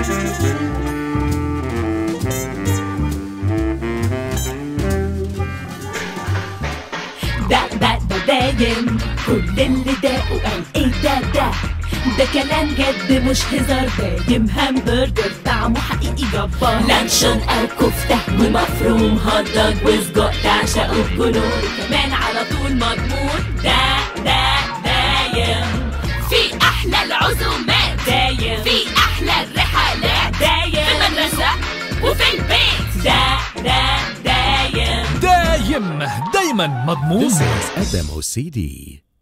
ده ده ده دايم كل اللي داقوا قال ايه ده ده ده كلام جد مش هزار دايم همبرجر طعمه حقيقي جبار لانشون او كفتة ومفروم هوت دوج وسجق تعشقوا بجنون كمان على طول مضمون ده ده دايم في احلى العزومات دايم في احلى الرحلات دايم في المدرسة وفي البيت ده ده دايم دايم دايما مضمون This is a demo CD.